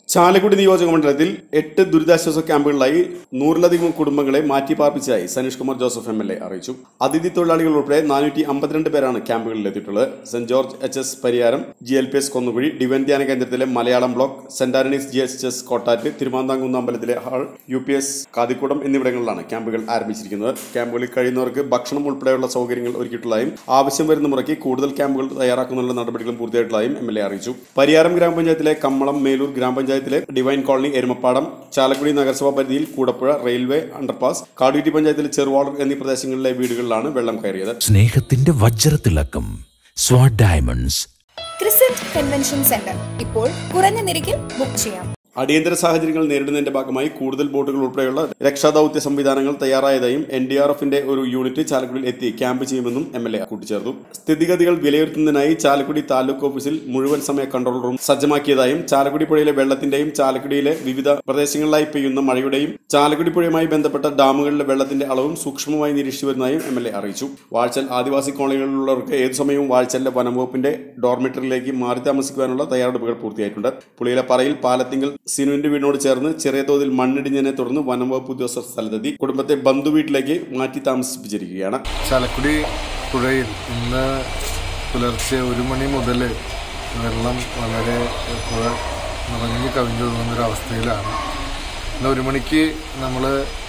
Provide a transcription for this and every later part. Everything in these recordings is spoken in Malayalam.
ചാലക്കുടി നിയോജക മണ്ഡലത്തിൽ എട്ട് ദുരിതാശ്വാസ ക്യാമ്പുകളിലായി നൂറിലധികം കുടുംബങ്ങളെ മാറ്റിപ്പാർപ്പിച്ചതായി Saneesh Kumar Joseph M L A അറിയിച്ചു അതിഥി തൊഴിലാളികൾ ഉൾപ്പെടെ നാനൂറ്റി അമ്പത്തിരണ്ട് പേരാണ് ക്യാമ്പുകളിൽ എത്തിയിട്ടുള്ളത് saint George H S Pariyaram G L P S Konnukuzhi divine ധ്യാന കേന്ദ്രത്തിലെ Malayalam block saint Antony's G H S Kottat Thirumanthamkunnu അമ്പലത്തിലെ hall U P S Kathikudam എന്നിവിടങ്ങളിലാണ് ക്യാമ്പുകൾ ആരംഭിച്ചിരിക്കുന്നത് ക്യാമ്പുകളിൽ കഴിയുന്നവർക്ക് ഭക്ഷണം ഉൾപ്പെടെയുള്ള സൗകര്യങ്ങൾ ഒരുക്കിയിട്ടുള്ളതായും ആവശ്യം വരുന്ന മുറയ്ക്ക് കൂടുതൽ ക്യാമ്പുകൾ തയ്യാറാക്കുന്നതിനുള്ള നടപടികളും പൂർത്തിയായിട്ടുള്ളതായും എം എൽ എ അറിയിച്ചു പരിയാരം ഗ്രാമപഞ്ചായത്തിലെ കമ്മളം മേലൂർ ഗ്രാമപഞ്ചായത്തിലെ ഡിവൈൻ കോളനി എരുമപ്പാടം ചാലക്കുടി നഗരസഭാ പരിധിയിൽ കൂടപ്പുഴ റെയിൽവേ അണ്ടർപാസ് കാടുകുറ്റി പഞ്ചായത്തിലെ ചെറുവാളൂർ എന്നീ പ്രദേശങ്ങളിലെ വീടുകളിലാണ് വെള്ളം കയറിയത് സ്നേഹത്തിന്റെ വജ്രത്തിളക്കം Swad diamonds crescent convention centre ഇപ്പോൾ കുറഞ്ഞ നിരക്കിൽ ബുക്ക് ചെയ്യാം അടിയന്തര സാഹചര്യങ്ങൾ നേരിടുന്നതിന്റെ ഭാഗമായി കൂടുതൽ ബോട്ടുകൾ ഉൾപ്പെടെയുള്ള രക്ഷാദൌത്യ സംവിധാനങ്ങൾ തയ്യാറായതായും എൻ ഡി ആർ എഫിന്റെ ഒരു യൂണിറ്റ് ചാലക്കുടിയിൽ എത്തി ക്യാമ്പ് ചെയ്യുമെന്നും എം എൽ എ കൂട്ടിച്ചേർത്തു സ്ഥിതിഗതികൾ വിലയിരുത്തുന്നതിനായി ചാലക്കുടി താലൂക്ക് ഓഫീസിൽ മുഴുവൻ സമയ കൺട്രോൾ റൂം സജ്ജമാക്കിയതായും ചാലക്കുടി പുഴയിലെ വെള്ളത്തിന്റെയും ചാലക്കുടിയിലെ വിവിധ പ്രദേശങ്ങളിലായി പെയ്യുന്ന മഴയുടെയും ചാലക്കുടി പുഴയുമായി ബന്ധപ്പെട്ട ഡാമുകളിലെ വെള്ളത്തിന്റെ അളവും സൂക്ഷ്മമായി നിരീക്ഷിച്ചു വരുന്നതായും എം എൽ എ അറിയിച്ചു വാഴ്ചൽ ആദിവാസി കോളനികളിലുള്ളവർക്ക് ഏതു സമയവും വാഴ്ചലിലെ വനംവകുപ്പിന്റെ ഡോർമിറ്ററിലേക്ക് മാറി താമസിക്കുവാനുള്ള തയ്യാറെടുപ്പുകൾ പൂർത്തിയായിട്ടുണ്ട് പുളിയിലെ പറയിൽ പാലത്തിങ്കൽ സിനുവിന്റെ വീടിനോട് ചേർന്ന് ചെറിയ തോതിൽ മണ്ണിടിഞ്ഞതിനെ തുടർന്ന് വനംവകുപ്പ് ഉദ്യോഗസ്ഥർ സ്ഥലത്തെത്തി കുടുംബത്തെ ബന്ധുവീട്ടിലേക്ക് മാറ്റി താമസിപ്പിച്ചിരിക്കുകയാണ് ചാലക്കുടി പുഴയിൽ ഇന്ന് പുലർച്ചെ ഒരു മണി മുതൽ വെള്ളം വളരെ പുഴ നിറഞ്ഞു കവിഞ്ഞൊഴുകുന്ന ഒരു അവസ്ഥയിലാണ് ഇന്ന് ഒരു മണിക്ക് നമ്മൾ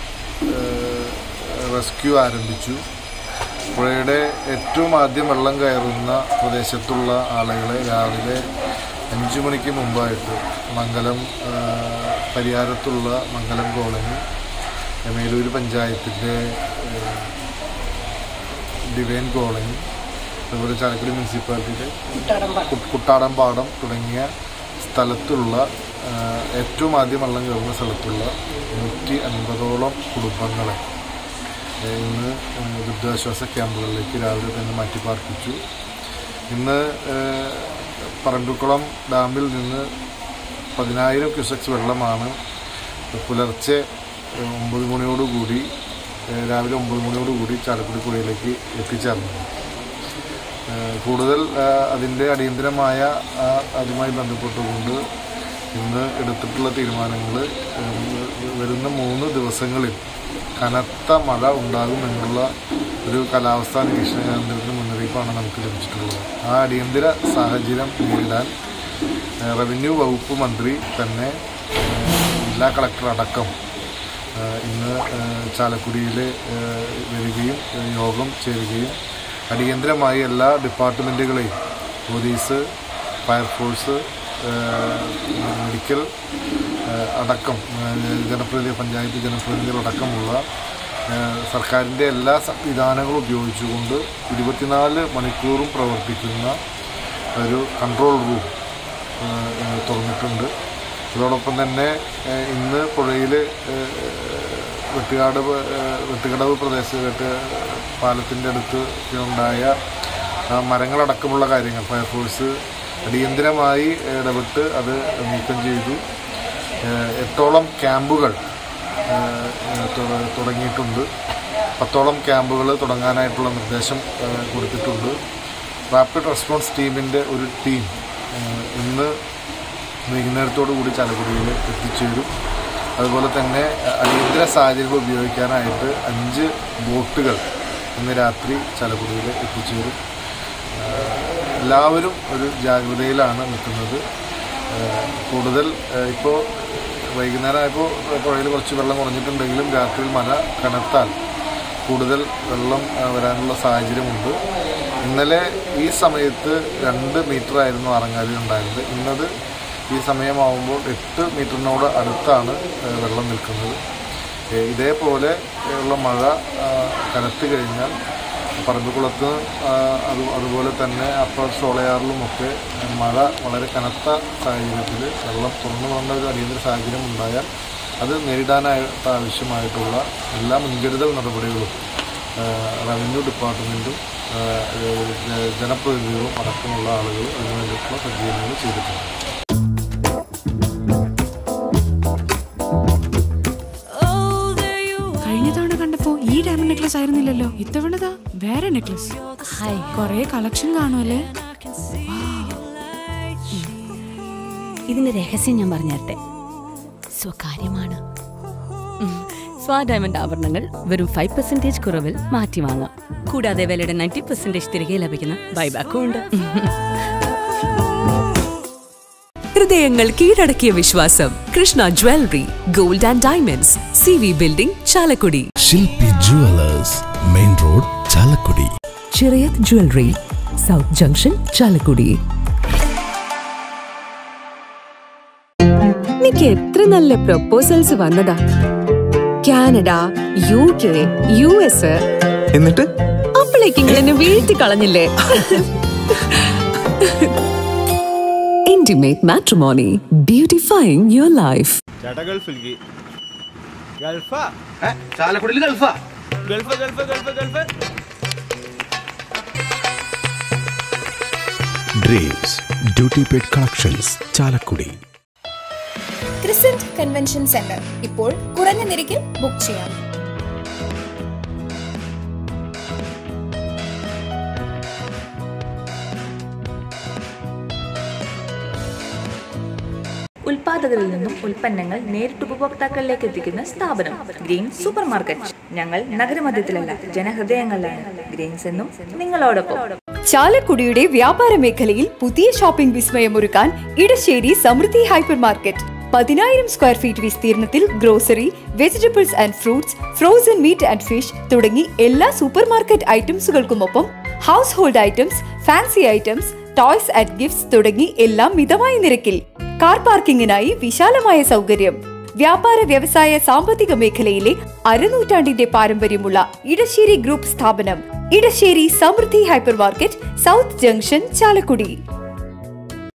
റെസ്ക്യൂ ആരംഭിച്ചു പുഴയുടെ ഏറ്റവും ആദ്യം വെള്ളം കയറുന്ന പ്രദേശത്തുള്ള ആളുകളെ രാവിലെ അഞ്ചു മണിക്ക് മുമ്പായിട്ട് മംഗലം ആ, പരിയാരത്തുള്ള മംഗലം കോളനി മേലൂർ പഞ്ചായത്തിൻ്റെ ഡിവൈൻ കോളനി അതുപോലെ ചാലക്കുടി മുനിസിപ്പാലിറ്റിയുടെ കു- കുട്ടാടംപാടം തുടങ്ങിയ സ്ഥലത്തുള്ള ആ, ഏറ്റവും ആദ്യം വെള്ളം കയറുന്ന സ്ഥലത്തുള്ള നൂറ്റി അൻപതോളം കുടുംബങ്ങളെ ഏ, ഇന്ന് ഏ, ദുരിതാശ്വാസ ക്യാമ്പുകളിലേക്ക് രാവിലെ തന്നെ മാറ്റി പാർപ്പിച്ചു ഇന്ന് ഏ, പറമ്പിക്കുളം ഡാമിൽ നിന്ന് പതിനായിരം ക്യൂസെക്സ് വെള്ളമാണ് പുലർച്ചെ ഏ, ഒമ്പത് മണിയോടുകൂടി ഏ, രാവിലെ ഒമ്പത് മണിയോടുകൂടി ചാലക്കുടി പുഴയിലേക്ക് എത്തിച്ചേർന്നത് ഏഹ് കൂടുതൽ ഏഹ് അതിൻ്റെ അടിയന്തരമായ ആ, അതുമായി ബന്ധപ്പെട്ടുകൊണ്ട് ഇന്ന് എടുത്തിട്ടുള്ള തീരുമാനങ്ങൾ വരുന്ന മൂന്ന് ദിവസങ്ങളിൽ കനത്ത മഴ ഉണ്ടാകുമെന്നുള്ള ഒരു കാലാവസ്ഥാ നിരീക്ഷണ കേന്ദ്രത്തിന് മുന്നറിയിപ്പാണ് നമുക്ക് ലഭിച്ചിട്ടുള്ളത് ആ അടിയന്തര സാഹചര്യം നേരിടാൻ ഏഹ് റവന്യൂ വകുപ്പ് മന്ത്രി തന്നെ ഏഹ് ജില്ലാ കളക്ടർ അടക്കം ഏഹ് ഇന്ന് ഏഹ് ചാലക്കുടിയിൽ ഏഹ് വരികയും ഏഹ് യോഗം ചേരുകയും അടിയന്തരമായി എല്ലാ ഡിപ്പാർട്ട്മെൻറ്റുകളെയും പോലീസ് ഫയർഫോഴ്സ് ഏഹ് മെഡിക്കൽ ഏഹ് അടക്കം ഏഹ് ജനപ്രതിനിധി പഞ്ചായത്ത് ജനപ്രതിനിധികൾ അടക്കമുള്ള ഏഹ് സർക്കാരിൻ്റെ എല്ലാ സംവിധാനങ്ങളും ഉപയോഗിച്ചുകൊണ്ട് ഇരുപത്തിനാല് മണിക്കൂറും പ്രവർത്തിക്കുന്ന ഒരു കൺട്രോൾ റൂം ഏഹ് ഏഹ് തുറന്നിട്ടുണ്ട് അതോടൊപ്പം തന്നെ ഏഹ് ഇന്ന് പുഴയിൽ വെട്ടുകാട് പ- ഏഹ് വെട്ടുകടവ് പ്രദേശത്ത് വെട്ട് പാലത്തിൻ്റെ അടുത്ത് ഉണ്ടായ ആ മരങ്ങളടക്കമുള്ള കാര്യങ്ങൾ ഫയർഫോഴ്സ് അടിയന്തരമായി ഇടപെട്ട് അത് നീക്കം ചെയ്തു ഏഹ് എട്ടോളം ക്യാമ്പുകൾ ഏഹ് ഏഹ് തുട- തുടങ്ങിയിട്ടുണ്ട് പത്തോളം ക്യാമ്പുകൾ തുടങ്ങാനായിട്ടുള്ള നിർദ്ദേശം ഏഹ് കൊടുത്തിട്ടുണ്ട് റാപ്പിഡ് റെസ്പോൺസ് ടീമിൻ്റെ ഒരു ടീം ഏഹ് ഇന്ന് വൈകുന്നേരത്തോടു കൂടി ചാലക്കുടിയിൽ എത്തിച്ചേരും അതുപോലെ തന്നെ അഹ് അടിയന്തര സാഹചര്യം ഉപയോഗിക്കാനായിട്ട് അഞ്ച് ബോട്ടുകൾ ഇന്ന് രാത്രി ചാലക്കുടിയിൽ എത്തിച്ചേരും ആഹ് എല്ലാവരും ഒരു ജാഗ്രതയിലാണ് നിൽക്കുന്നത് ആഹ് കൂടുതൽ ഇപ്പോൾ വൈകുന്നേരം ആയപ്പോൾ പുഴയിൽ കുറച്ച് വെള്ളം കുറഞ്ഞിട്ടുണ്ടെങ്കിലും രാത്രിയിൽ മഴ കനത്താൽ കൂടുതൽ വെള്ളം ആ, വരാനുള്ള സാഹചര്യമുണ്ട് ഇന്നലെ ഈ സമയത്ത് രണ്ട് മീറ്റർ ആയിരുന്നു ആറങ്ങാടിയിൽ ഉണ്ടായിരുന്നത് ഇന്നത് ഈ സമയമാവുമ്പോൾ എട്ട് മീറ്ററിനോട് അടുത്താണ് ആ, വെള്ളം നിൽക്കുന്നത് ഏ, ഇതേപോലെ ഉള്ള മഴ ആ, കനത്ത് കഴിഞ്ഞാൽ പറമ്പിക്കുളത്ത് ആ, അത് അതുപോലെ തന്നെ അപ്പർ ഷോളയാറിലുമൊക്കെ മഴ വളരെ കനത്ത സാഹചര്യത്തിൽ വെള്ളം തുറന്നു പോകേണ്ട ഒരു അടിയന്തര സാഹചര്യം ഉണ്ടായാൽ അത് നേരിടാനായിട്ട് ആവശ്യമായിട്ടുള്ള എല്ലാ മുൻകരുതൽ നടപടികളും ആ, റവന്യൂ ഡിപ്പാർട്ട്മെൻറ്റും ആ, ഏ, ജനപ്രതിനിധികളും അടക്കമുള്ള ആളുകൾ അതിനു വേണ്ടിയിട്ടുള്ള സജ്ജീകരണങ്ങൾ ചെയ്തിട്ടുണ്ട് കഴിഞ്ഞ തവണ കണ്ടപ്പോ ഈ ഡയമണ്ട് നെക്ലസ് ആയിരുന്നില്ലല്ലോ ഇത്തവണതാ വേറെ നെക്ലസ് കൊറേ കളക്ഷൻ കാണുമല്ലേ ഇതിന്റെ രഹസ്യം ഞാൻ പറഞ്ഞുതരട്ടെ സ്വകാര്യമാണ് ഉം. സ്വാ ഡയമണ്ട് ആഭരണങ്ങൾ വെറും ഫൈവ് പെർസെന്റേജ് കുറവിൽ മാറ്റി വാങ്ങാം കൂടാതെ വിലയുടെ നയൻറ്റി പെർസെന്റേജ് തിരികെ ലഭിക്കുന്ന ബൈബാക്കും ഉണ്ട് ഹൃദയങ്ങൾ കീഴടക്കിയ വിശ്വാസം Krishna jewellery gold and diamonds C V building Chalakudy Shilpi jewellers main road Chalakudy Chirayath jewellery south junction Chalakudy എനിക്ക് എത്ര നല്ല പ്രൊപ്പോസൽസ് വന്നതാ Canada U K U S എന്നിട്ട് അപ്പോഴേക്ക് നിങ്ങൾ എന്നെ വീഴ്ത്തി കളഞ്ഞില്ലേ intimate matrimony beautifying your life ചേട്ടാ ഗൾഫിലേക്ക് ഗൾഫാ ചാലക്കുടിയിൽ ഗൾഫാ Gulf Gulf Gulf Gulf dreams duty paid collections Chalakudy crescent convention centre ഇപ്പോൾ കുറഞ്ഞ നിരക്കിൽ ബുക്ക് ചെയ്യാം ഉൽപാദകരിൽ നിന്നും ഉൽപ്പന്നങ്ങൾ നേരിട്ട് ഉപഭോക്താക്കളിലേക്ക് എത്തിക്കുന്ന സ്ഥാപനം ഗ്രീൻ സൂപ്പർ മാർക്കറ്റ് ഞങ്ങൾ നഗരമധ്യത്തിലല്ല ജനഹൃദയങ്ങളിലാണ് ഗ്രീൻസ് എന്നും നിങ്ങളോടൊപ്പം ചാലക്കുടിയുടെ വ്യാപാര മേഖലയിൽ പുതിയ ഷോപ്പിംഗ് വിസ്മയമൊരുക്കാൻ ഇടശ്ശേരി സമൃദ്ധി ഹൈപ്പർ മാർക്കറ്റ് പതിനായിരം സ്ക്വയർ ഫീറ്റ് വിസ്തീർണത്തിൽ grocery vegetables and fruits frozen meat and fish തുടങ്ങി എല്ലാ സൂപ്പർ മാർക്കറ്റ് ഐറ്റംസുകൾക്കുമൊപ്പം household items fancy items toys and gifts തുടങ്ങി എല്ലാം മിതമായ നിരക്കിൽ കാർ പാർക്കിങ്ങിനായി വിശാലമായ സൗകര്യം വ്യാപാര വ്യവസായ സാമ്പത്തിക മേഖലയിലെ അരനൂറ്റാണ്ടിന്റെ പാരമ്പര്യമുള്ള ഇടശ്ശേരി ഗ്രൂപ്പ് സ്ഥാപനം Edassery Samruddhi hypermarket south junction Chalakudy